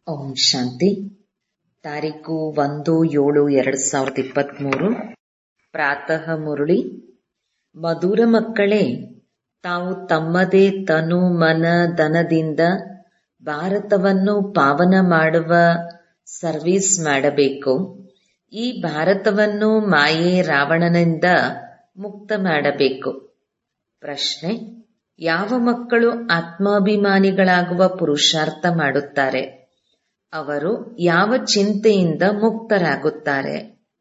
ಓಂ ಶಾಂತಿ ತಾರೀಕು ಒಂದು ಏಳು ಎರಡು ಸಾವಿರದ ಇಪ್ಪತ್ತ್ಮೂರು ಪ್ರಾತಃ ಮುರಳಿ ಮಧುರ ಮಕ್ಕಳೇ ತಾವು ತಮ್ಮದೇ ತನು ಮನ ಧನದಿಂದ ಭಾರತವನ್ನು ಪಾವನ ಮಾಡುವ ಸರ್ವಿಸ್ ಮಾಡಬೇಕು ಈ ಭಾರತವನ್ನು ಮಾಯೆ ರಾವಣನಿಂದ ಮುಕ್ತ ಮಾಡಬೇಕು ಪ್ರಶ್ನೆ ಯಾವ ಮಕ್ಕಳು ಆತ್ಮಾಭಿಮಾನಿಗಳಾಗುವ ಪುರುಷಾರ್ಥ ಮಾಡುತ್ತಾರೆ ಅವರು ಯಾವ ಚಿಂತೆಯಿಂದ ಮುಕ್ತರಾಗುತ್ತಾರೆ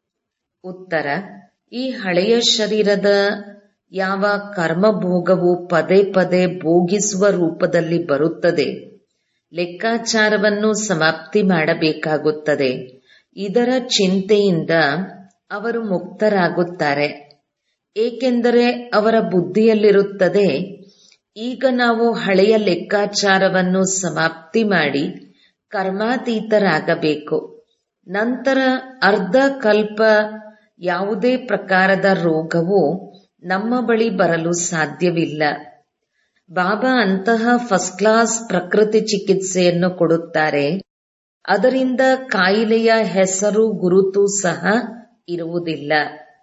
ಉತ್ತರ ಈ ಹಳೆಯ ಶರೀರದ ಯಾವ ಕರ್ಮಭೋಗವು ಪದೇ ಪದೇ ಭೋಗಿಸುವ ರೂಪದಲ್ಲಿ ಬರುತ್ತದೆ ಲೆಕ್ಕಾಚಾರವನ್ನು ಸಮಾಪ್ತಿ ಮಾಡಬೇಕಾಗುತ್ತದೆ ಇದರ ಚಿಂತೆಯಿಂದ ಅವರು ಮುಕ್ತರಾಗುತ್ತಾರೆ ಏಕೆಂದರೆ ಅವರ ಬುದ್ಧಿಯಲ್ಲಿರುತ್ತದೆ ಈಗ ನಾವು ಹಳೆಯ ಲೆಕ್ಕಾಚಾರವನ್ನು ಸಮಾಪ್ತಿ ಮಾಡಿ ಕರ್ಮಾತೀತರಾಗಬೇಕು ನಂತರ ಅರ್ಧ ಕಲ್ಪ ಯಾವುದೇ ಪ್ರಕಾರದ ರೋಗವು ನಮ್ಮ ಬಳಿ ಬರಲು ಸಾಧ್ಯವಿಲ್ಲ ಬಾಬಾ ಅಂತಹ ಫಸ್ಟ್ ಕ್ಲಾಸ್ ಪ್ರಕೃತಿ ಚಿಕಿತ್ಸೆಯನ್ನು ಕೊಡುತ್ತಾರೆ ಅದರಿಂದ ಕಾಯಿಲೆಯ ಹೆಸರು ಗುರುತು ಸಹ ಇರುವುದಿಲ್ಲ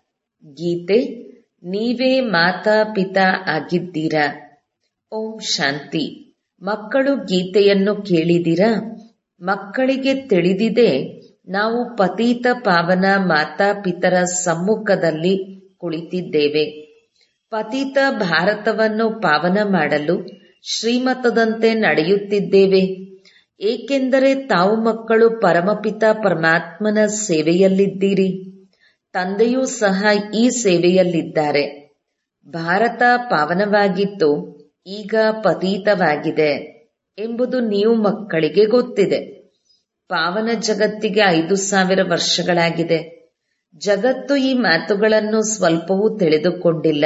ಗೀತೆ ನೀವೇ ಮಾತಾ ಪಿತಾ ಆಗಿದ್ದೀರಾ ಓಂ ಶಾಂತಿ ಮಕ್ಕಳು ಗೀತೆಯನ್ನು ಕೇಳಿದಿರಾ ಮಕ್ಕಳಿಗೆ ತಿಳಿದಿದೆ ನಾವು ಪತೀತ ಪಾವನ ಮಾತಾಪಿತರ ಸಮ್ಮುಖದಲ್ಲಿ ಕುಳಿತಿದ್ದೇವೆ ಪತೀತ ಭಾರತವನ್ನು ಪಾವನ ಮಾಡಲು ಶ್ರೀಮತದಂತೆ ನಡೆಯುತ್ತಿದ್ದೇವೆ ಏಕೆಂದರೆ ತಾವು ಮಕ್ಕಳು ಪರಮಪಿತ ಪರಮಾತ್ಮನ ಸೇವೆಯಲ್ಲಿದ್ದೀರಿ ತಂದೆಯೂ ಸಹ ಈ ಸೇವೆಯಲ್ಲಿದ್ದಾರೆ ಭಾರತ ಪಾವನವಾಗಿತ್ತು ಈಗ ಪತೀತವಾಗಿದೆ ಎಂಬುದು ನೀವು ಮಕ್ಕಳಿಗೆ ಗೊತ್ತಿದೆ ಪಾವನ ಜಗತ್ತಿಗೆ ಐದು ಸಾವಿರ ವರ್ಷಗಳಾಗಿದೆ ಜಗತ್ತು ಈ ಮಾತುಗಳನ್ನು ಸ್ವಲ್ಪವೂ ತಿಳಿದುಕೊಂಡಿಲ್ಲ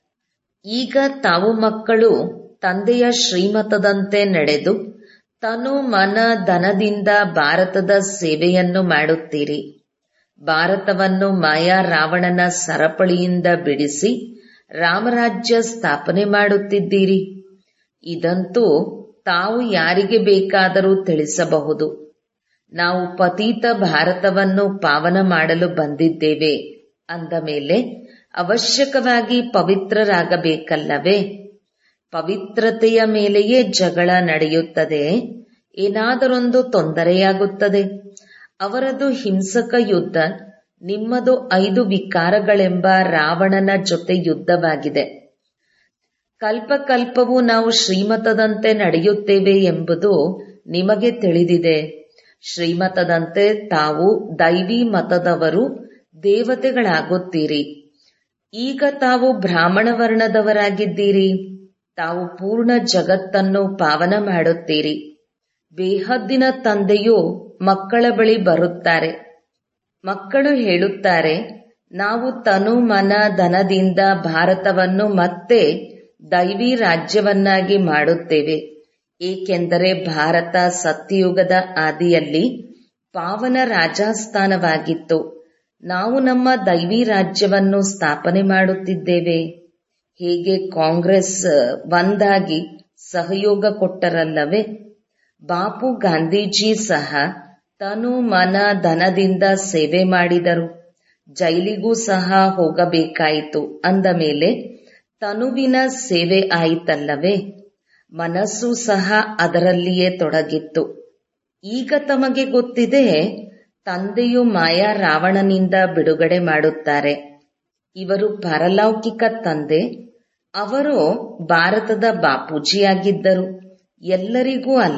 ಈಗ ತಾವು ಮಕ್ಕಳು ತಂದೆಯ ಶ್ರೀಮತದಂತೆ ನಡೆದು ತನು ಮನ ಧನದಿಂದ ಭಾರತದ ಸೇವೆಯನ್ನು ಮಾಡುತ್ತೀರಿ ಭಾರತವನ್ನು ಮಾಯಾ ರಾವಣನ ಸರಪಳಿಯಿಂದ ಬಿಡಿಸಿ ರಾಮರಾಜ್ಯ ಸ್ಥಾಪನೆ ಮಾಡುತ್ತಿದ್ದೀರಿ ಇದಂತೂ ತಾವು ಯಾರಿಗೆ ಬೇಕಾದರೂ ತಿಳಿಸಬಹುದು ನಾವು ಪತೀತ ಭಾರತವನ್ನು ಪಾವನ ಮಾಡಲು ಬಂದಿದ್ದೇವೆ ಅಂದ ಮೇಲೆ ಅವಶ್ಯಕವಾಗಿ ಪವಿತ್ರರಾಗಬೇಕಲ್ಲವೇ ಪವಿತ್ರತೆಯ ಮೇಲೆಯೇ ಜಗಳ ನಡೆಯುತ್ತದೆ ಏನಾದರೊಂದು ತೊಂದರೆಯಾಗುತ್ತದೆ ಅವರದು ಹಿಂಸಕ ಯುದ್ಧ ನಿಮ್ಮದು ಐದು ವಿಕಾರಗಳೆಂಬ ರಾವಣನ ಜೊತೆ ಯುದ್ಧವಾಗಿದೆ ಕಲ್ಪಕಲ್ಪವು ನಾವು ಶ್ರೀಮತದಂತೆ ನಡೆಯುತ್ತೇವೆ ಎಂಬುದು ನಿಮಗೆ ತಿಳಿದಿದೆ ಶ್ರೀಮತದಂತೆ ತಾವು ದೈವಿ ಮತದವರು ದೇವತೆಗಳಾಗುತ್ತೀರಿ ಈಗ ತಾವು ಬ್ರಾಹ್ಮಣ ವರ್ಣದವರಾಗಿದ್ದೀರಿ ತಾವು ಪೂರ್ಣ ಜಗತ್ತನ್ನು ಪಾವನ ಮಾಡುತ್ತೀರಿ ಬೇಹದ್ದಿನ ತಂದೆಯು ಮಕ್ಕಳ ಬಳಿ ಬರುತ್ತಾರೆ ಮಕ್ಕಳು ಹೇಳುತ್ತಾರೆ ನಾವು ತನು ಮನ ಧನದಿಂದ ಭಾರತವನ್ನು ಮತ್ತೆ ದೈವಿ ರಾಜ್ಯವನ್ನಾಗಿ ಮಾಡುತ್ತೇವೆ ಏಕೆಂದರೆ ಭಾರತ ಸತ್ಯಯುಗದ ಆದಿಯಲ್ಲಿ ಪಾವನ ರಾಜಸ್ಥಾನವಾಗಿತ್ತು ನಾವು ನಮ್ಮ ದೈವಿ ರಾಜ್ಯವನ್ನು ಸ್ಥಾಪನೆ ಮಾಡುತ್ತಿದ್ದೇವೆ ಹೇಗೆ ಕಾಂಗ್ರೆಸ್ ಒಂದಾಗಿ ಸಹಯೋಗ ಕೊಟ್ಟರಲ್ಲವೇ ಬಾಪು ಗಾಂಧೀಜಿ ಸಹ ತನು ಮನ ಧನದಿಂದ ಸೇವೆ ಮಾಡಿದರು ಜೈಲಿಗೂ ಸಹ ಹೋಗಬೇಕಾಯಿತು ಅಂದ ಮೇಲೆ ತನುವಿನ ಸೇವೆ ಆಯಿತಲ್ಲವೇ ಮನಸ್ಸು ಸಹ ಅದರಲ್ಲಿಯೇ ತೊಡಗಿತ್ತು ಈಗ ತಮಗೆ ಗೊತ್ತಿದೆ ತಂದೆಯು ಮಾಯಾ ರಾವಣನಿಂದ ಬಿಡುಗಡೆ ಮಾಡುತ್ತಾರೆ ಇವರು ಪಾರಲೌಕಿಕ ತಂದೆ ಅವರು ಭಾರತದ ಬಾಪೂಜಿಯಾಗಿದ್ದರು ಎಲ್ಲರಿಗೂ ಅಲ್ಲ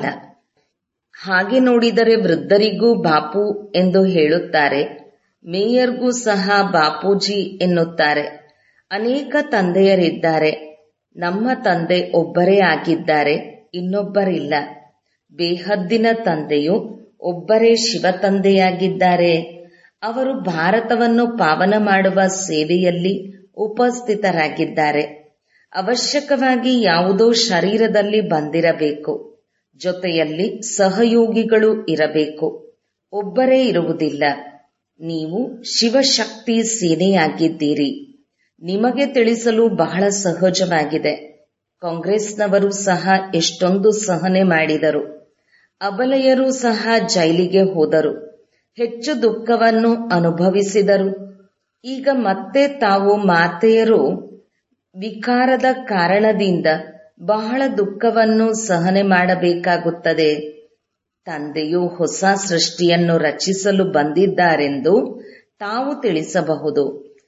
ಹಾಗೆ ನೋಡಿದರೆ ವೃದ್ಧರಿಗೂ ಬಾಪು ಎಂದು ಹೇಳುತ್ತಾರೆ ಮೇಯರ್ಗೂ ಸಹ ಬಾಪೂಜಿ ಎನ್ನುತ್ತಾರೆ ಅನೇಕ ತಂದೆಯರಿದ್ದಾರೆ ನಮ್ಮ ತಂದೆ ಒಬ್ಬರೇ ಆಗಿದ್ದಾರೆ ಇನ್ನೊಬ್ಬರಿಲ್ಲ ಬೇಹದ್ದಿನ ತಂದೆಯು ಒಬ್ಬರೇ ಶಿವ ತಂದೆಯಾಗಿದ್ದಾರೆ ಅವರು ಭಾರತವನ್ನು ಪಾವನ ಮಾಡುವ ಸೇವೆಯಲ್ಲಿ ಉಪಸ್ಥಿತರಾಗಿದ್ದಾರೆ ಅವಶ್ಯಕವಾಗಿ ಯಾವುದೋ ಶರೀರದಲ್ಲಿ ಬಂದಿರಬೇಕು ಜೊತೆಯಲ್ಲಿ ಸಹಯೋಗಿಗಳು ಇರಬೇಕು ಒಬ್ಬರೇ ಇರುವುದಿಲ್ಲ ನೀವು ಶಿವಶಕ್ತಿ ಸೇನೆಯಾಗಿದ್ದೀರಿ ನಿಮಗೆ ತಿಳಿಸಲು ಬಹಳ ಸಹಜವಾಗಿದೆ ಕಾಂಗ್ರೆಸ್ನವರು ಸಹ ಎಷ್ಟೊಂದು ಸಹನೆ ಮಾಡಿದರು ಅಬಲೆಯರೂ ಸಹ ಜೈಲಿಗೆ ಹೋದರು ಹೆಚ್ಚು ದುಃಖವನ್ನು ಅನುಭವಿಸಿದರು ಈಗ ಮತ್ತೆ ತಾವು ಮಾತೆಯರು ವಿಕಾರದ ಕಾರಣದಿಂದ ಬಹಳ ದುಃಖವನ್ನು ಸಹನೆ ಮಾಡಬೇಕಾಗುತ್ತದೆ ತಂದೆಯು ಹೊಸ ಸೃಷ್ಟಿಯನ್ನು ರಚಿಸಲು ಬಂದಿದ್ದಾರೆಂದು ತಾವು ತಿಳಿಸಬಹುದು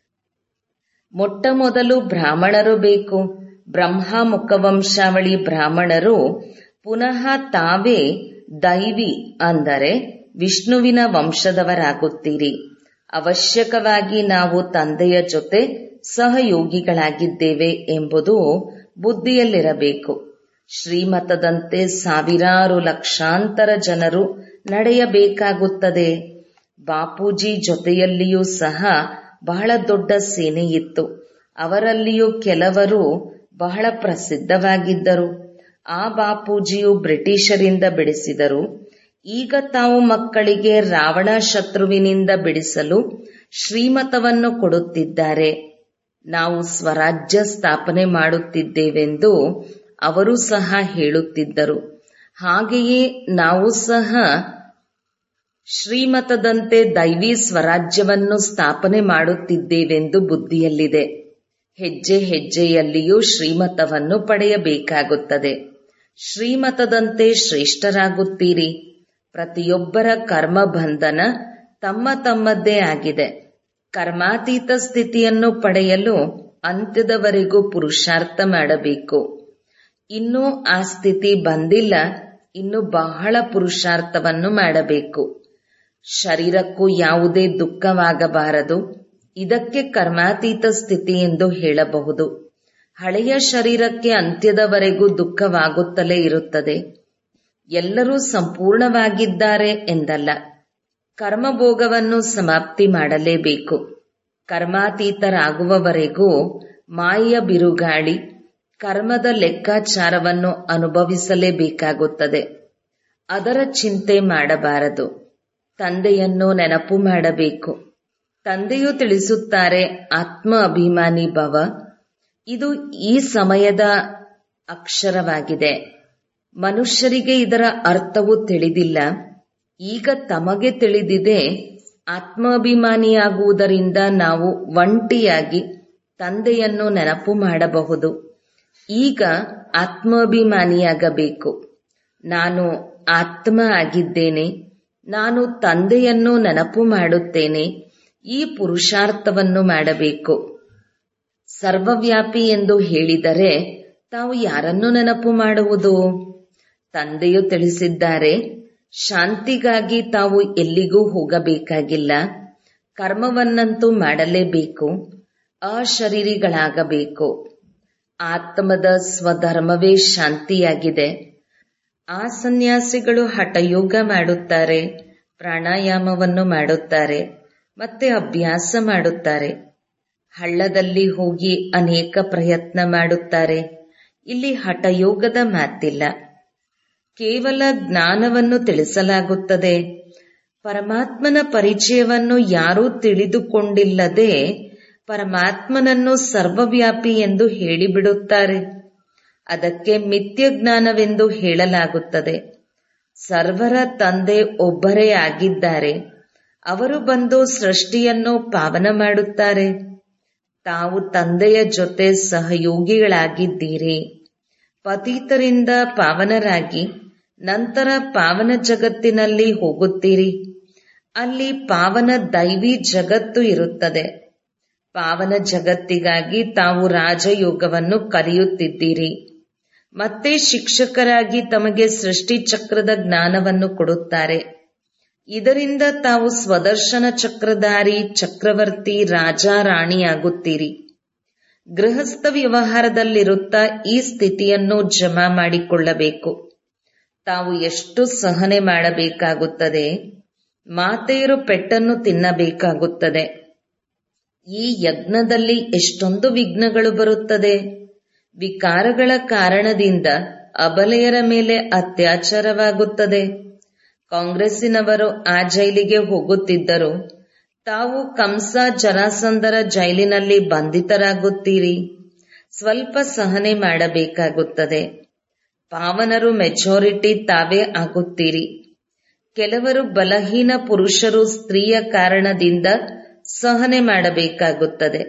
ಮೊಟ್ಟಮೊದಲು ಬ್ರಾಹ್ಮಣರು ಬೇಕು ಬ್ರಹ್ಮ ಮುಖವಂಶಾವಳಿ ಬ್ರಾಹ್ಮಣರು ಪುನಃ ತಾವೇ ದೈವಿ ಅಂದರೆ ವಿಷ್ಣುವಿನ ವಂಶದವರಾಗುತ್ತೀರಿ ಅವಶ್ಯಕವಾಗಿ ನಾವು ತಂದೆಯ ಜೊತೆ ಸಹಯೋಗಿಗಳಾಗಿದ್ದೇವೆ ಎಂಬುದು ಬುದ್ಧಿಯಲ್ಲಿರಬೇಕು ಶ್ರೀಮತದಂತೆ ಸಾವಿರಾರು ಲಕ್ಷಾಂತರ ಜನರು ನಡೆಯಬೇಕಾಗುತ್ತದೆ ಬಾಪೂಜಿ ಜೊತೆಯಲ್ಲಿಯೂ ಸಹ ಬಹಳ ದೊಡ್ಡ ಸೇನೆ ಇತ್ತು ಅವರಲ್ಲಿಯೂ ಕೆಲವರು ಬಹಳ ಪ್ರಸಿದ್ಧವಾಗಿದ್ದರು ಆ ಬಾಪೂಜಿಯು ಬ್ರಿಟಿಷರಿಂದ ಬಿಡಿಸಿದರು ಈಗ ತಾವು ಮಕ್ಕಳಿಗೆ ರಾವಣ ಶತ್ರುವಿನಿಂದ ಬಿಡಿಸಲು ಶ್ರೀಮತವನ್ನು ಕೊಡುತ್ತಿದ್ದಾರೆ ನಾವು ಸ್ವರಾಜ್ಯ ಸ್ಥಾಪನೆ ಮಾಡುತ್ತಿದ್ದೇವೆಂದು ಅವರು ಸಹ ಹೇಳುತ್ತಿದ್ದರು ಹಾಗೆಯೇ ನಾವು ಸಹ ಶ್ರೀಮತದಂತೆ ದೈವಿ ಸ್ವರಾಜ್ಯವನ್ನು ಸ್ಥಾಪನೆ ಮಾಡುತ್ತಿದ್ದೇವೆಂದು ಬುದ್ಧಿಯಲ್ಲಿದೆ ಹೆಜ್ಜೆ ಹೆಜ್ಜೆಯಲ್ಲಿಯೂ ಶ್ರೀಮತವನ್ನು ಪಡೆಯಬೇಕಾಗುತ್ತದೆ ಶ್ರೀಮತದಂತೆ ಶ್ರೇಷ್ಠರಾಗುತ್ತೀರಿ ಪ್ರತಿಯೊಬ್ಬರ ಕರ್ಮ ಬಂಧನ ತಮ್ಮ ತಮ್ಮದ್ದೇ ಆಗಿದೆ ಕರ್ಮಾತೀತ ಸ್ಥಿತಿಯನ್ನು ಪಡೆಯಲು ಅಂತ್ಯದವರೆಗೂ ಪುರುಷಾರ್ಥ ಮಾಡಬೇಕು ಇನ್ನೂ ಆ ಸ್ಥಿತಿ ಬಂದಿಲ್ಲ ಇನ್ನು ಬಹಳ ಪುರುಷಾರ್ಥವನ್ನು ಮಾಡಬೇಕು ಶರೀರಕ್ಕೂ ಯಾವುದೇ ದುಃಖವಾಗಬಾರದು ಇದಕ್ಕೆ ಕರ್ಮಾತೀತ ಸ್ಥಿತಿ ಎಂದು ಹೇಳಬಹುದು ಹಳೆಯ ಶರೀರಕ್ಕೆ ಅಂತ್ಯದವರೆಗೂ ದುಃಖವಾಗುತ್ತಲೇ ಇರುತ್ತದೆ ಎಲ್ಲರೂ ಸಂಪೂರ್ಣವಾಗಿದ್ದಾರೆ ಎಂದಲ್ಲ ಕರ್ಮಭೋಗವನ್ನು ಸಮಾಪ್ತಿ ಮಾಡಲೇಬೇಕು ಕರ್ಮಾತೀತರಾಗುವವರೆಗೂ ಮಾಯೆಯ ಬಿರುಗಾಳಿ ಕರ್ಮದ ಲೆಕ್ಕಾಚಾರವನ್ನು ಅನುಭವಿಸಲೇಬೇಕಾಗುತ್ತದೆ ಅದರ ಚಿಂತೆ ಮಾಡಬಾರದು ತಂದೆಯನ್ನು ನೆನಪು ಮಾಡಬೇಕು ತಂದೆಯು ತಿಳಿಸುತ್ತಾರೆ ಆತ್ಮ ಅಭಿಮಾನಿ ಭವ ಇದು ಈ ಸಮಯದ ಅಕ್ಷರವಾಗಿದೆ ಮನುಷ್ಯರಿಗೆ ಇದರ ಅರ್ಥವು ತಿಳಿದಿಲ್ಲ ಈಗ ತಮಗೆ ತಿಳಿದಿದೆ ಆತ್ಮಾಭಿಮಾನಿಯಾಗುವುದರಿಂದ ನಾವು ಒಂಟಿಯಾಗಿ ತಂದೆಯನ್ನು ನೆನಪು ಮಾಡಬಹುದು ಈಗ ಆತ್ಮಾಭಿಮಾನಿಯಾಗಬೇಕು ನಾನು ಆತ್ಮ ಆಗಿದ್ದೇನೆ ನಾನು ತಂದೆಯನ್ನು ನೆನಪು ಮಾಡುತ್ತೇನೆ ಈ ಪುರುಷಾರ್ಥವನ್ನು ಮಾಡಬೇಕು ಸರ್ವವ್ಯಾಪಿ ಎಂದು ಹೇಳಿದರೆ ತಾವು ಯಾರನ್ನು ನೆನಪು ಮಾಡುವುದು ತಂದೆಯು ತಿಳಿಸಿದ್ದಾರೆ ಶಾಂತಿಗಾಗಿ ತಾವು ಎಲ್ಲಿಗೂ ಹೋಗಬೇಕಾಗಿಲ್ಲ ಕರ್ಮವನ್ನಂತೂ ಮಾಡಲೇಬೇಕು ಅಶರೀರಿಗಳಾಗಬೇಕು ಆತ್ಮದ ಸ್ವಧರ್ಮವೇ ಶಾಂತಿಯಾಗಿದೆ ಆ ಸನ್ಯಾಸಿಗಳು ಹಠಯೋಗ ಮಾಡುತ್ತಾರೆ ಪ್ರಾಣಾಯಾಮವನ್ನು ಮಾಡುತ್ತಾರೆ ಮತ್ತೆ ಅಭ್ಯಾಸ ಮಾಡುತ್ತಾರೆ ಹಳ್ಳದಲ್ಲಿ ಹೋಗಿ ಅನೇಕ ಪ್ರಯತ್ನ ಮಾಡುತ್ತಾರೆ ಇಲ್ಲಿ ಹಠಯೋಗದ ಮಾತಿಲ್ಲ ಕೇವಲ ಜ್ಞಾನವನ್ನು ತಿಳಿಸಲಾಗುತ್ತದೆ ಪರಮಾತ್ಮನ ಪರಿಚಯವನ್ನು ಯಾರೂ ತಿಳಿದುಕೊಂಡಿಲ್ಲದೆ ಪರಮಾತ್ಮನನ್ನು ಸರ್ವವ್ಯಾಪಿ ಎಂದು ಹೇಳಿಬಿಡುತ್ತಾರೆ ಅದಕ್ಕೆ ಮಿಥ್ಯ ಜ್ಞಾನವೆಂದು ಹೇಳಲಾಗುತ್ತದೆ ಸರ್ವರ ತಂದೆ ಒಬ್ಬರೇ ಆಗಿದ್ದಾರೆ ಅವರು ಬಂದು ಸೃಷ್ಟಿಯನ್ನು ಪಾವನ ಮಾಡುತ್ತಾರೆ ತಾವು ತಂದೆಯ ಜೊತೆ ಸಹಯೋಗಿಗಳಾಗಿದ್ದೀರಿ ಪತೀತರಿಂದ ಪಾವನರಾಗಿ ನಂತರ ಪಾವನ ಜಗತ್ತಿನಲ್ಲಿ ಹೋಗುತ್ತೀರಿ ಅಲ್ಲಿ ಪಾವನ ದೈವಿ ಜಗತ್ತು ಇರುತ್ತದೆ ಪಾವನ ಜಗತ್ತಿಗಾಗಿ ತಾವು ರಾಜಯೋಗವನ್ನು ಕಲಿಯುತ್ತಿದ್ದೀರಿ ಮತ್ತೆ ಶಿಕ್ಷಕರಾಗಿ ತಮಗೆ ಸೃಷ್ಟಿ ಚಕ್ರದ ಜ್ಞಾನವನ್ನು ಕೊಡುತ್ತಾರೆ ಇದರಿಂದ ತಾವು ಸ್ವದರ್ಶನ ಚಕ್ರಧಾರಿ ಚಕ್ರವರ್ತಿ ರಾಜ ರಾಣಿಯಾಗುತ್ತೀರಿ ಗೃಹಸ್ಥ ವ್ಯವಹಾರದಲ್ಲಿರುತ್ತಾ ಈ ಸ್ಥಿತಿಯನ್ನು ಜಮಾ ಮಾಡಿಕೊಳ್ಳಬೇಕು ತಾವು ಎಷ್ಟು ಸಹನೆ ಮಾಡಬೇಕಾಗುತ್ತದೆ ಮಾತೆಯರು ಪೆಟ್ಟನ್ನು ತಿನ್ನಬೇಕಾಗುತ್ತದೆ ಈ ಯಜ್ಞದಲ್ಲಿ ಎಷ್ಟೊಂದು ವಿಘ್ನಗಳು ಬರುತ್ತದೆ ವಿಕಾರಗಳ ಕಾರಣದಿಂದ ಅಬಲೆಯರ ಮೇಲೆ ಅತ್ಯಾಚಾರವಾಗುತ್ತದೆ ಕಾಂಗ್ರೆಸ್ಸಿನವರು ಆ ಜೈಲಿಗೆ ಹೋಗುತ್ತಿದ್ದರು ತಾವು ಕಂಸ ಜರಾಸಂದರ ಜೈಲಿನಲ್ಲಿ ಬಂಧಿತರಾಗುತ್ತೀರಿ ಸ್ವಲ್ಪ ಸಹನೆ ಮಾಡಬೇಕಾಗುತ್ತದೆ ಪಾವನರು ಮೆಚೋರಿಟಿ ತಾವೇ ಆಗುತ್ತೀರಿ ಕೆಲವರು ಬಲಹೀನ ಪುರುಷರು ಸ್ತ್ರೀಯ ಕಾರಣದಿಂದ ಸಹನೆ ಮಾಡಬೇಕಾಗುತ್ತದೆ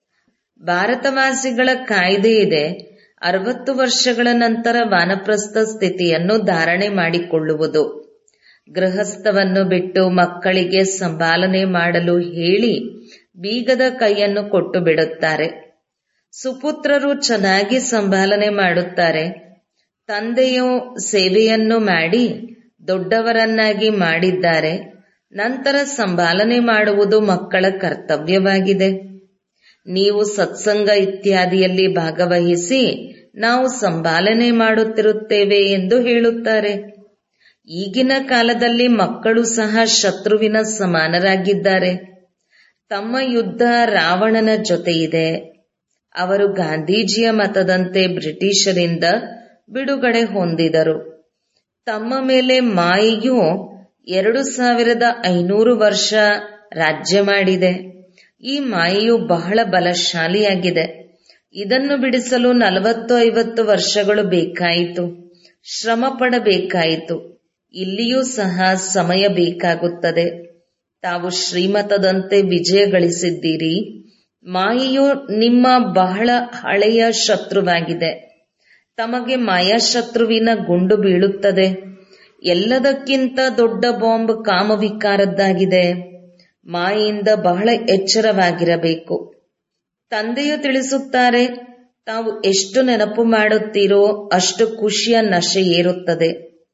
ಭಾರತವಾಸಿಗಳ ಕಾಯ್ದೆ ಇದೆ ಅರವತ್ತು ವರ್ಷಗಳ ನಂತರ ವಾನಪ್ರಸ್ಥ ಸ್ಥಿತಿಯನ್ನು ಧಾರಣೆ ಮಾಡಿಕೊಳ್ಳುವುದು ಗೃಹಸ್ಥವನ್ನು ಬಿಟ್ಟು ಮಕ್ಕಳಿಗೆ ಸಂಪಾಲನೆ ಮಾಡಲು ಹೇಳಿ ಬೀಗದ ಕೈಯನ್ನು ಕೊಟ್ಟು ಬಿಡುತ್ತಾರೆ ಸುಪುತ್ರರು ಚೆನ್ನಾಗಿ ಸಂಭಾಲನೆ ಮಾಡುತ್ತಾರೆ ತಂದೆಯು ಸೇವೆಯನ್ನು ಮಾಡಿ ದೊಡ್ಡವರನ್ನಾಗಿ ಮಾಡಿದ್ದಾರೆ ನಂತರ ಸಂಭಾಲನೆ ಮಾಡುವುದು ಮಕ್ಕಳ ಕರ್ತವ್ಯವಾಗಿದೆ ನೀವು ಸತ್ಸಂಗ ಇತ್ಯಾದಿಯಲ್ಲಿ ಭಾಗವಹಿಸಿ ನಾವು ಸಂಭಾಲನೆ ಮಾಡುತ್ತಿರುತ್ತೇವೆ ಎಂದು ಹೇಳುತ್ತಾರೆ ಈಗಿನ ಕಾಲದಲ್ಲಿ ಮಕ್ಕಳು ಸಹ ಶತ್ರುವಿನ ಸಮಾನರಾಗಿದ್ದಾರೆ ತಮ್ಮ ಯುದ್ಧ ರಾವಣನ ಜೊತೆ ಇದೆ ಅವರು ಗಾಂಧೀಜಿಯ ಮತದಂತೆ ಬ್ರಿಟಿಷರಿಂದ ಬಿಡುಗಡೆ ಹೊಂದಿದರು ತಮ್ಮ ಮೇಲೆ ಮಾಯಿಯು ಎರಡು ಸಾವಿರದ ಐನೂರು ವರ್ಷ ರಾಜ್ಯ ಮಾಡಿದೆ ಈ ಮಾಯೆಯು ಬಹಳ ಬಲಶಾಲಿಯಾಗಿದೆ ಇದನ್ನು ಬಿಡಿಸಲು ನಲವತ್ತು ಐವತ್ತು ವರ್ಷಗಳು ಬೇಕಾಯಿತು ಶ್ರಮ ಪಡಬೇಕಾಯಿತು ಇಲ್ಲಿಯೂ ಸಹ ಸಮಯ ಬೇಕಾಗುತ್ತದೆ ತಾವು ಶ್ರೀಮತದಂತೆ ವಿಜಯ ಗಳಿಸಿದ್ದೀರಿ ಮಾಯೆಯು ನಿಮ್ಮ ಬಹಳ ಹಳೆಯ ಶತ್ರುವಾಗಿದೆ ತಮಗೆ ಮಾಯಾಶತ್ರುವಿನ ಗುಂಡು ಬೀಳುತ್ತದೆ ಎಲ್ಲದಕ್ಕಿಂತ ದೊಡ್ಡ ಬಾಂಬ್ ಕಾಮವಿಕಾರದ್ದಾಗಿದೆ ಮಾಯಿಂದ ಬಹಳ ಎಚ್ಚರವಾಗಿರಬೇಕು ತಂದೆಯು ತಿಳಿಸುತ್ತಾರೆ ತಾವು ಎಷ್ಟು ನೆನಪು ಮಾಡುತ್ತೀರೋ ಅಷ್ಟು ಖುಷಿಯ ನಶೆ ಏರುತ್ತದೆ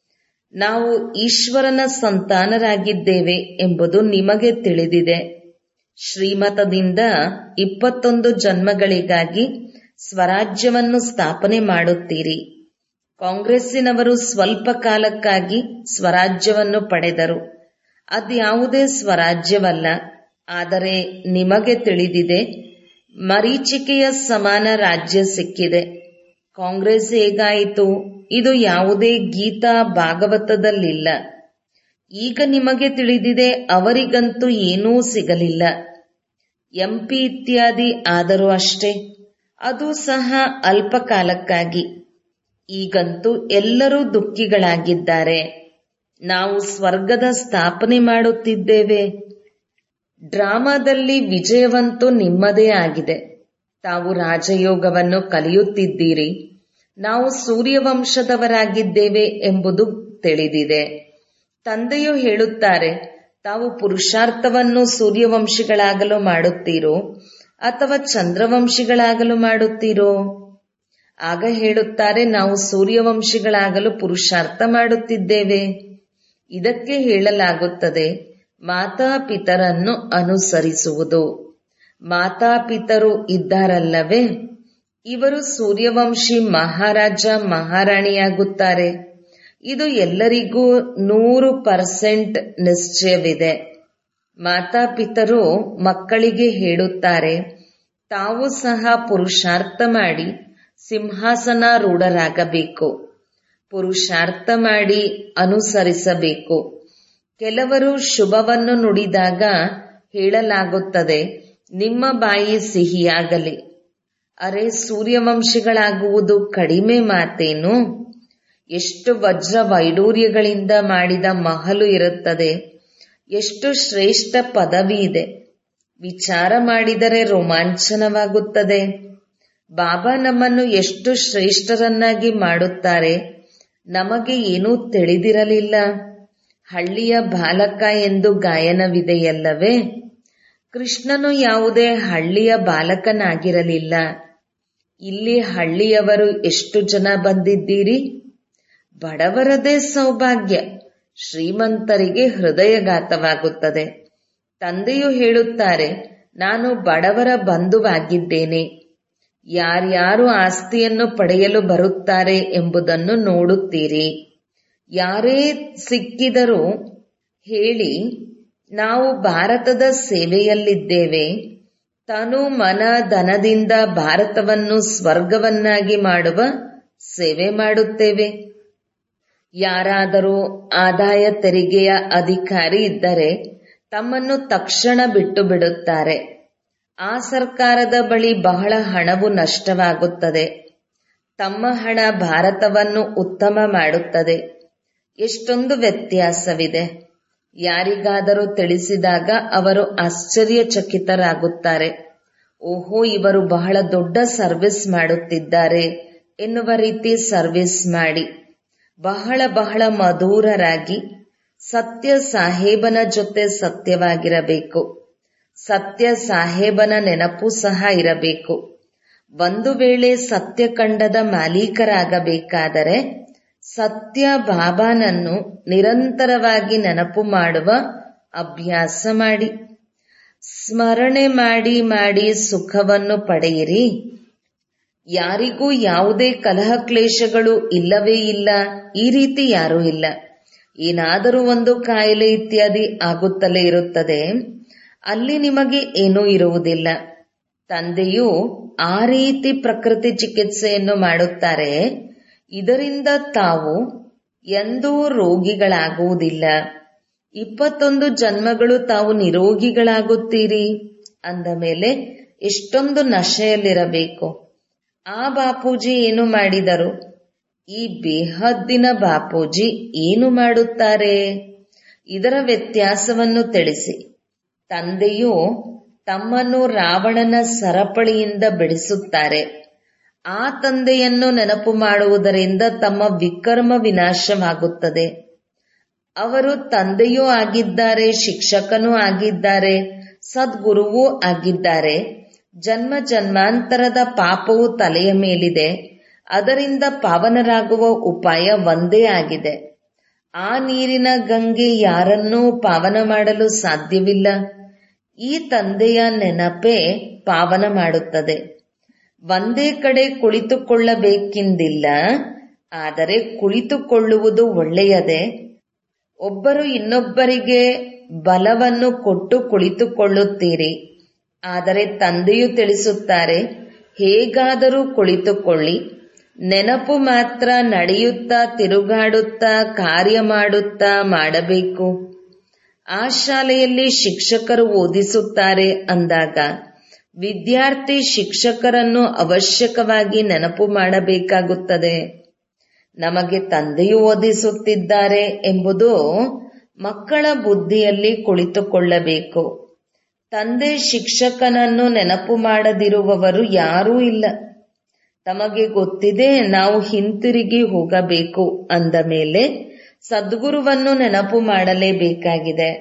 ನಾವು ಈಶ್ವರನ ಸಂತಾನರಾಗಿದ್ದೇವೆ ಎಂಬುದು ನಿಮಗೆ ತಿಳಿದಿದೆ ಶ್ರೀಮತದಿಂದ ಇಪ್ಪತ್ತೊಂದು ಜನ್ಮಗಳಿಗಾಗಿ ಸ್ವರಾಜ್ಯವನ್ನು ಸ್ಥಾಪನೆ ಮಾಡುತ್ತೀರಿ ಕಾಂಗ್ರೆಸ್ಸಿನವರು ಸ್ವಲ್ಪ ಕಾಲಕ್ಕಾಗಿ ಸ್ವರಾಜ್ಯವನ್ನು ಪಡೆದರು ಅದ್ಯಾವುದೇ ಸ್ವರಾಜ್ಯವಲ್ಲ ಆದರೆ ನಿಮಗೆ ತಿಳಿದಿದೆ ಮರೀಚಿಕೆಯ ಸಮಾನ ರಾಜ್ಯ ಸಿಕ್ಕಿದೆ ಕಾಂಗ್ರೆಸ್ ಹೇಗಾಯಿತು ಇದು ಯಾವುದೇ ಗೀತಾ ಭಾಗವತದಲ್ಲಿಲ್ಲ ಈಗ ನಿಮಗೆ ತಿಳಿದಿದೆ ಅವರಿಗಂತೂ ಏನೂ ಸಿಗಲಿಲ್ಲ ಎಂಪಿ ಇತ್ಯಾದಿ ಆದರೂ ಅಷ್ಟೇ ಅದು ಸಹ ಅಲ್ಪ ಕಾಲಕ್ಕಾಗಿ ಈಗಂತೂ ಎಲ್ಲರೂ ದುಃಖಿಗಳಾಗಿದ್ದಾರೆ ನಾವು ಸ್ವರ್ಗದ ಸ್ಥಾಪನೆ ಮಾಡುತ್ತಿದ್ದೇವೆ ಡ್ರಾಮಾದಲ್ಲಿ ವಿಜಯವಂತೂ ನಿಮ್ಮದೇ ಆಗಿದೆ ತಾವು ರಾಜಯೋಗವನ್ನು ಕಲಿಯುತ್ತಿದ್ದೀರಿ ನಾವು ಸೂರ್ಯವಂಶದವರಾಗಿದ್ದೇವೆ ಎಂಬುದು ತಿಳಿದಿದೆ ತಂದೆಯು ಹೇಳುತ್ತಾರೆ ತಾವು ಪುರುಷಾರ್ಥವನ್ನು ಸೂರ್ಯವಂಶಿಗಳಾಗಲು ಮಾಡುತ್ತೀರೋ ಅಥವಾ ಚಂದ್ರವಂಶಿಗಳಾಗಲು ಮಾಡುತ್ತೀರೋ ಆಗ ಹೇಳುತ್ತಾರೆ ನಾವು ಸೂರ್ಯವಂಶಿಗಳಾಗಲು ಪುರುಷಾರ್ಥ ಮಾಡುತ್ತಿದ್ದೇವೆ ಇದಕ್ಕೆ ಹೇಳಲಾಗುತ್ತದೆ ಮಾತಾಪಿತರನ್ನು ಅನುಸರಿಸುವುದು ಮಾತಾಪಿತರು ಇದ್ದಾರಲ್ಲವೇ ಇವರು ಸೂರ್ಯವಂಶಿ ಮಹಾರಾಜ ಮಹಾರಾಣಿಯಾಗುತ್ತಾರೆ ಇದು ಎಲ್ಲರಿಗೂ ನೂರು ಪರ್ಸೆಂಟ್ ನಿಶ್ಚಯವಿದೆ ಮಾತಾಪಿತರು ಮಕ್ಕಳಿಗೆ ಹೇಳುತ್ತಾರೆ ತಾವು ಸಹ ಪುರುಷಾರ್ಥ ಮಾಡಿ ಸಿಂಹಾಸನಾರೂಢರಾಗಬೇಕು ಪುರುಷಾರ್ಥ ಮಾಡಿ ಅನುಸರಿಸಬೇಕು ಕೆಲವರು ಶುಭವನ್ನು ನುಡಿದಾಗ ಹೇಳಲಾಗುತ್ತದೆ ನಿಮ್ಮ ಬಾಯಿ ಸಿಹಿಯಾಗಲಿ ಅರೆ ಸೂರ್ಯವಂಶಿಗಳಾಗುವುದು ಕಡಿಮೆ ಮಾತೇನು ಎಷ್ಟು ವಜ್ರ ವೈಡೂರ್ಯಗಳಿಂದ ಮಾಡಿದ ಮಹಲು ಇರುತ್ತದೆ ಎಷ್ಟು ಶ್ರೇಷ್ಠ ಪದವಿ ಇದೆ ವಿಚಾರ ಮಾಡಿದರೆ ರೋಮಾಂಚನವಾಗುತ್ತದೆ ಬಾಬಾ ನಮ್ಮನ್ನು ಎಷ್ಟು ಶ್ರೇಷ್ಠರನ್ನಾಗಿ ಮಾಡುತ್ತಾರೆ ನಮಗೆ ಏನೂ ತಿಳಿದಿರಲಿಲ್ಲ ಹಳ್ಳಿಯ ಬಾಲಕ ಎಂದು ಗಾಯನವಿದೆಯಲ್ಲವೇ ಕೃಷ್ಣನು ಯಾವುದೇ ಹಳ್ಳಿಯ ಬಾಲಕನಾಗಿರಲಿಲ್ಲ ಇಲ್ಲಿ ಹಳ್ಳಿಯವರು ಎಷ್ಟು ಜನ ಬಂದಿದ್ದೀರಿ ಬಡವರದೇ ಸೌಭಾಗ್ಯ ಶ್ರೀಮಂತರಿಗೆ ಹೃದಯಘಾತವಾಗುತ್ತದೆ ತಂದೆಯು ಹೇಳುತ್ತಾರೆ ನಾನು ಬಡವರ ಬಂಧುವಾಗಿದ್ದೇನೆ ಯಾರ್ಯಾರು ಆಸ್ತಿಯನ್ನು ಪಡೆಯಲು ಬರುತ್ತಾರೆ ಎಂಬುದನ್ನು ನೋಡುತ್ತೀರಿ ಯಾರೇ ಸಿಕ್ಕಿದರೂ ಹೇಳಿ ನಾವು ಭಾರತದ ಸೇವೆಯಲ್ಲಿದ್ದೇವೆ ತನು ಮನ ಧನದಿಂದ ಭಾರತವನ್ನು ಸ್ವರ್ಗವನ್ನಾಗಿ ಮಾಡುವ ಸೇವೆ ಮಾಡುತ್ತೇವೆ ಯಾರಾದರೂ ಆದಾಯ ತೆರಿಗೆಯ ಅಧಿಕಾರಿ ಇದ್ದರೆ ತಮ್ಮನ್ನು ತಕ್ಷಣ ಬಿಟ್ಟು ಬಿಡುತ್ತಾರೆ ಆ ಸರ್ಕಾರದ ಬಳಿ ಬಹಳ ಹಣವು ನಷ್ಟವಾಗುತ್ತದೆ ತಮ್ಮ ಹಣ ಭಾರತವನ್ನು ಉತ್ತಮ ಮಾಡುತ್ತದೆ ಎಷ್ಟೊಂದು ವ್ಯತ್ಯಾಸವಿದೆ ಯಾರಿಗಾದರೂ ತಿಳಿಸಿದಾಗ ಅವರು ಆಶ್ಚರ್ಯಚಕಿತರಾಗುತ್ತಾರೆ ಓಹೋ ಇವರು ಬಹಳ ದೊಡ್ಡ ಸರ್ವಿಸ್ ಮಾಡುತ್ತಿದ್ದಾರೆ ಎನ್ನುವ ರೀತಿ ಸರ್ವಿಸ್ ಮಾಡಿ ಬಹಳ ಬಹಳ ಮಧುರರಾಗಿ ಸತ್ಯ ಸಾಹೇಬನ ಜೊತೆ ಸತ್ಯವಾಗಿರಬೇಕು ಸತ್ಯ ಸಾಹೇಬನ ನೆನಪು ಸಹ ಇರಬೇಕು ಒಂದು ವೇಳೆ ಸತ್ಯ ಕಂಡದ ಮಾಲೀಕರಾಗಬೇಕಾದರೆ ಸತ್ಯ ಬಾಬಾನನ್ನು ನಿರಂತರವಾಗಿ ನೆನಪು ಮಾಡುವ ಅಭ್ಯಾಸ ಮಾಡಿ ಸ್ಮರಣೆ ಮಾಡಿ ಮಾಡಿ ಸುಖವನ್ನು ಪಡೆಯಿರಿ ಯಾರಿಗೂ ಯಾವುದೇ ಕಲಹ ಕ್ಲೇಶಗಳು ಇಲ್ಲವೇ ಇಲ್ಲ ಈ ರೀತಿ ಯಾರೂ ಇಲ್ಲ ಏನಾದರೂ ಒಂದು ಕಾಯಿಲೆ ಇತ್ಯಾದಿ ಆಗುತ್ತಲೇ ಇರುತ್ತದೆ ಅಲ್ಲಿ ನಿಮಗೆ ಏನೂ ಇರುವುದಿಲ್ಲ ತಂದೆಯು ಆ ರೀತಿ ಪ್ರಕೃತಿ ಚಿಕಿತ್ಸೆಯನ್ನು ಮಾಡುತ್ತಾರೆ ಇದರಿಂದ ತಾವು ಎಂದೂ ರೋಗಿಗಳಾಗುವುದಿಲ್ಲ ಇಪ್ಪತ್ತೊಂದು ಜನ್ಮಗಳು ತಾವು ನಿರೋಗಿಗಳಾಗುತ್ತೀರಿ ಅಂದ ಮೇಲೆ ಎಷ್ಟೊಂದು ನಶೆಯಲ್ಲಿರಬೇಕು ಆ ಬಾಪೂಜಿ ಏನು ಮಾಡಿದರು ಈ ಬೇಹದ್ದಿನ ಬಾಪೂಜಿ ಏನು ಮಾಡುತ್ತಾರೆ ಇದರ ವ್ಯತ್ಯಾಸವನ್ನು ತಿಳಿಸಿ ತಂದೆಯು ತಮ್ಮನ್ನು ರಾವಣನ ಸರಪಳಿಯಿಂದ ಬಿಡಿಸುತ್ತಾರೆ ಆ ತಂದೆಯನ್ನು ನೆನಪು ಮಾಡುವುದರಿಂದ ತಮ್ಮ ವಿಕರ್ಮ ವಿನಾಶವಾಗುತ್ತದೆ ಅವರು ತಂದೆಯೂ ಆಗಿದ್ದಾರೆ ಶಿಕ್ಷಕನೂ ಆಗಿದ್ದಾರೆ ಸದ್ಗುರುವೂ ಆಗಿದ್ದಾರೆ ಜನ್ಮ ಜನ್ಮಾಂತರದ ಪಾಪವು ತಲೆಯ ಮೇಲಿದೆ ಅದರಿಂದ ಪಾವನರಾಗುವ ಉಪಾಯ ಒಂದೇ ಆಗಿದೆ ಆ ನೀರಿನ ಗಂಗೆ ಯಾರನ್ನೂ ಪಾವನ ಮಾಡಲು ಸಾಧ್ಯವಿಲ್ಲ ಈ ತಂದೆಯ ನೆನಪೇ ಪಾವನ ಮಾಡುತ್ತದೆ ಒಂದೇ ಕಡೆ ಕುಳಿತುಕೊಳ್ಳಬೇಕೆಂದಿಲ್ಲ ಆದರೆ ಕುಳಿತುಕೊಳ್ಳುವುದು ಒಳ್ಳೆಯದೇ ಒಬ್ಬರು ಇನ್ನೊಬ್ಬರಿಗೆ ಬಲವನ್ನು ಕೊಟ್ಟು ಕುಳಿತುಕೊಳ್ಳುತ್ತೀರಿ ಆದರೆ ತಂದೆಯು ತಿಳಿಸುತ್ತಾರೆ ಹೇಗಾದರೂ ಕುಳಿತುಕೊಳ್ಳಿ ನೆನಪು ಮಾತ್ರ ನಡೆಯುತ್ತಾ ತಿರುಗಾಡುತ್ತಾ ಕಾರ್ಯ ಮಾಡುತ್ತಾ ಮಾಡಬೇಕು ಆ ಶಾಲೆಯಲ್ಲಿ ಶಿಕ್ಷಕರು ಓದಿಸುತ್ತಾರೆ ಅಂದಾಗ ವಿದ್ಯಾರ್ಥಿ ಶಿಕ್ಷಕರನ್ನು ಅವಶ್ಯಕವಾಗಿ ನೆನಪು ಮಾಡಬೇಕಾಗುತ್ತದೆ ನಮಗೆ ತಂದೆಯು ಓದಿಸುತ್ತಿದ್ದಾರೆ ಎಂಬುದು ಮಕ್ಕಳ ಬುದ್ಧಿಯಲ್ಲಿ ಕುಳಿತುಕೊಳ್ಳಬೇಕು ತಂದೆ ಶಿಕ್ಷಕನನ್ನು ನೆನಪು ಮಾಡದಿರುವವರು ಯಾರೂ ಇಲ್ಲ ತಮಗೆ ಗೊತ್ತಿದೆ ನಾವು ಹಿಂತಿರುಗಿ ಹೋಗಬೇಕು ಅಂದ ಮೇಲೆ ಸದ್ಗುರುವನ್ನು ನೆನಪು ಮಾಡಲೇಬೇಕಾಗಿದೆ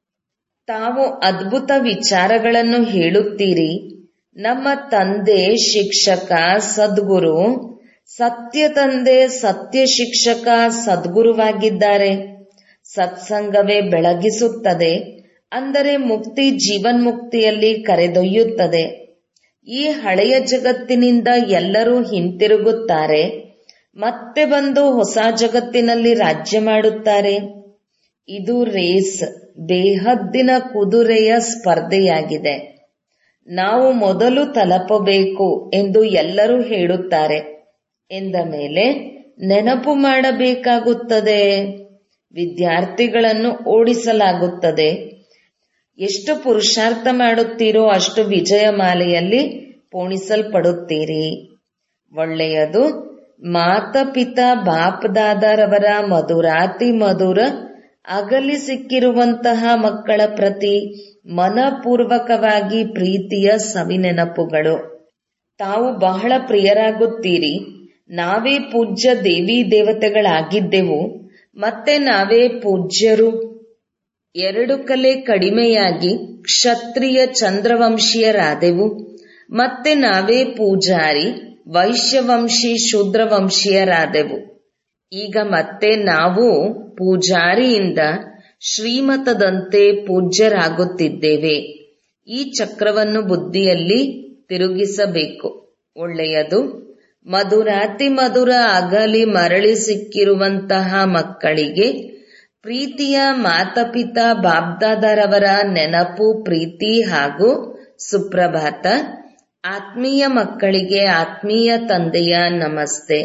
ತಾವು ಅದ್ಭುತ ವಿಚಾರಗಳನ್ನು ಹೇಳುತ್ತೀರಿ ನಮ್ಮ ತಂದೆ ಶಿಕ್ಷಕ ಸದ್ಗುರು ಸತ್ಯ ತಂದೆ ಸತ್ಯ ಶಿಕ್ಷಕ ಸದ್ಗುರುವಾಗಿದ್ದಾರೆ ಸತ್ಸಂಗವೇ ಬೆಳಗಿಸುತ್ತದೆ ಅಂದರೆ ಮುಕ್ತಿ ಜೀವನ್ಮುಕ್ತಿಯಲ್ಲಿ ಕರೆದೊಯ್ಯುತ್ತದೆ ಈ ಹಳೆಯ ಜಗತ್ತಿನಿಂದ ಎಲ್ಲರೂ ಹಿಂತಿರುಗುತ್ತಾರೆ ಮತ್ತೆ ಬಂದು ಹೊಸ ಜಗತ್ತಿನಲ್ಲಿ ರಾಜ್ಯ ಮಾಡುತ್ತಾರೆ ಇದು ರೇಸ್ ಬೇಹದ್ದಿನ ಕುದುರೆಯ ಸ್ಪರ್ಧೆಯಾಗಿದೆ ನಾವು ಮೊದಲು ತಲುಪಬೇಕು ಎಂದು ಎಲ್ಲರೂ ಹೇಳುತ್ತಾರೆ ಎಂದ ಮೇಲೆ ನೆನಪು ಮಾಡಬೇಕಾಗುತ್ತದೆ ವಿದ್ಯಾರ್ಥಿಗಳನ್ನು ಓಡಿಸಲಾಗುತ್ತದೆ ಎಷ್ಟು ಪುರುಷಾರ್ಥ ಮಾಡುತ್ತೀರೋ ಅಷ್ಟು ವಿಜಯಮಾಲೆಯಲ್ಲಿ ಪೋಣಿಸಲ್ಪಡುತ್ತೀರಿ ಒಳ್ಳೆಯದು ಮಾತಪಿತಾ ಬಾಪ್ದಾದರವರ ಮಧುರಾತಿ ಮಧುರ ಅಗಲಿ ಸಿಕ್ಕಿರುವಂತಹ ಮಕ್ಕಳ ಪ್ರತಿ ಮನಪೂರ್ವಕವಾಗಿ ಪ್ರೀತಿಯ ಸವಿನೆನಪುಗಳು ತಾವು ಬಹಳ ಪ್ರಿಯರಾಗುತ್ತೀರಿ ನಾವೇ ಪೂಜ್ಯ ದೇವಿ ದೇವತೆಗಳಾಗಿದ್ದೆವು ಮತ್ತೆ ನಾವೇ ಪೂಜ್ಯರು ಎರಡು ಕಲೆ ಕಡಿಮೆಯಾಗಿ ಕ್ಷತ್ರಿಯ ಚಂದ್ರವಂಶೀಯರಾದೆವು ಮತ್ತೆ ನಾವೇ ಪೂಜಾರಿ ವೈಶ್ಯವಂಶಿ ಶೂದ್ರವಂಶೀಯರಾದೆವು ಈಗ ಮತ್ತೆ ನಾವು ಪೂಜಾರಿಯಿಂದ ಶ್ರೀಮತದಂತೆ ಪೂಜ್ಯರಾಗುತ್ತಿದ್ದೇವೆ ಈ ಚಕ್ರವನ್ನು ಬುದ್ಧಿಯಲ್ಲಿ ತಿರುಗಿಸಬೇಕು ಒಳ್ಳೆಯದು ಮಧುರಾತಿ ಮಧುರ ಅಗಲಿ ಮರಳಿ ಸಿಕ್ಕಿರುವಂತಹ ಮಕ್ಕಳಿಗೆ ಪ್ರೀತಿಯ ಮಾತಪಿತಾ ಬಾಬ್ದಾದರವರ ನೆನಪು ಪ್ರೀತಿ ಹಾಗೂ ಸುಪ್ರಭಾತ ಆತ್ಮೀಯ ಮಕ್ಕಳಿಗೆ ಆತ್ಮೀಯ ತಂದೆಯ ನಮಸ್ತೆ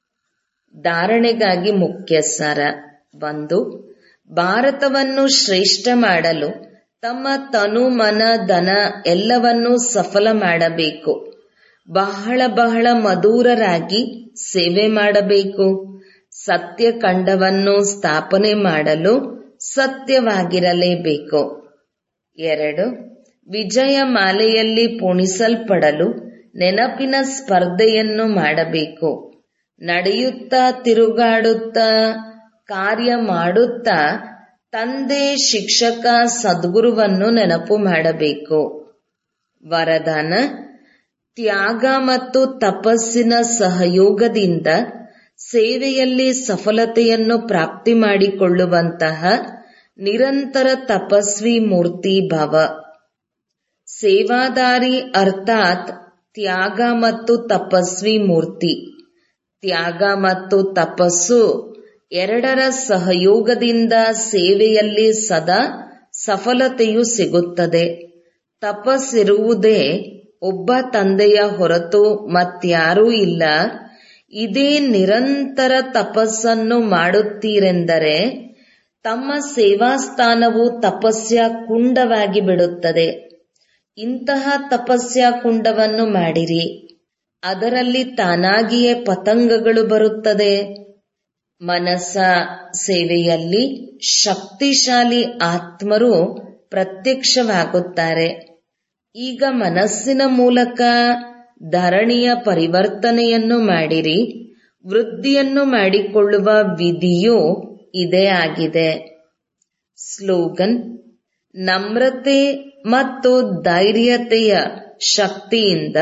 ಧಾರಣೆಗಾಗಿ ಮುಖ್ಯ ಸಾರ ಒಂದು ಭಾರತವನ್ನು ಶ್ರೇಷ್ಠ ಮಾಡಲು ತಮ್ಮ ತನು ಮನ ಧನ ಎಲ್ಲವನ್ನೂ ಸಫಲ ಮಾಡಬೇಕು ಬಹಳ ಬಹಳ ಮಧುರರಾಗಿ ಸೇವೆ ಮಾಡಬೇಕು ಸತ್ಯ ಖಂಡವನ್ನು ಸ್ಥಾಪನೆ ಮಾಡಲು ಸತ್ಯವಾಗಿರಲೇಬೇಕು ಎರಡು ವಿಜಯ ಮಾಲೆಯಲ್ಲಿ ಪುಣಿಸಲ್ಪಡಲು ನೆನಪಿನ ಸ್ಪರ್ಧೆಯನ್ನು ಮಾಡಬೇಕು ನಡೆಯುತ್ತಾ ತಿರುಗಾಡುತ್ತಾ ಕಾರ್ಯ ಮಾಡುತ್ತಾ ತಂದೆ ಶಿಕ್ಷಕ ಸದ್ಗುರುವನ್ನು ನೆನಪು ಮಾಡಬೇಕು ವರದಾನ ತ್ಯಾಗ ಮತ್ತು ತಪಸ್ಸಿನ ಸಹಯೋಗದಿಂದ ಸೇವೆಯಲ್ಲಿ ಸಫಲತೆಯನ್ನು ಪ್ರಾಪ್ತಿ ಮಾಡಿಕೊಳ್ಳುವಂತಹ ನಿರಂತರ ತಪಸ್ವಿ ಮೂರ್ತಿ ಭವ ಸೇವಾದಾರಿ ಅರ್ಥಾತ್ ತ್ಯಾಗ ಮತ್ತು ತಪಸ್ವಿ ಮೂರ್ತಿ ತ್ಯಾಗ ಮತ್ತು ತಪಸ್ಸು ಎರಡರ ಸಹಯೋಗದಿಂದ ಸೇವೆಯಲ್ಲಿ ಸದಾ ಸಫಲತೆಯು ಸಿಗುತ್ತದೆ ತಪಸ್ಸಿರುವುದೇ ಒಬ್ಬ ತಂದೆಯ ಹೊರತು ಮತ್ಯಾರೂ ಇಲ್ಲ ಇದೇ ನಿರಂತರ ತಪಸ್ಸನ್ನು ಮಾಡುತ್ತೀರೆಂದರೆ ತಮ್ಮ ಸೇವಾಸ್ಥಾನವು ತಪಸ್ಯ ಕುಂಡವಾಗಿ ಬಿಡುತ್ತದೆ ಇಂತಹ ತಪಸ್ಯ ಕುಂಡವನ್ನು ಮಾಡಿರಿ ಅದರಲ್ಲಿ ತಾನಾಗಿಯೇ ಪತಂಗಗಳು ಬರುತ್ತದೆ ಮನಸ್ಸ ಸೇವೆಯಲ್ಲಿ ಶಕ್ತಿಶಾಲಿ ಆತ್ಮರು ಪ್ರತ್ಯಕ್ಷವಾಗುತ್ತಾರೆ ಈಗ ಮನಸ್ಸಿನ ಮೂಲಕ ಧರಣಿಯ ಪರಿವರ್ತನೆಯನ್ನು ಮಾಡಿರಿ ವೃದ್ಧಿಯನ್ನು ಮಾಡಿಕೊಳ್ಳುವ ವಿಧಿಯೂ ಇದೇ ಆಗಿದೆ ಸ್ಲೋಗನ್ ನಮ್ರತೆ ಮತ್ತು ಧೈರ್ಯತೆಯ ಶಕ್ತಿಯಿಂದ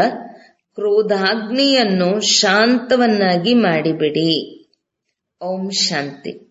ಕ್ರೋಧಾಗ್ನಿಯನ್ನು ಶಾಂತವನ್ನಾಗಿ ಮಾಡಿಬಿಡಿ ಓಂ ಶಾಂತಿ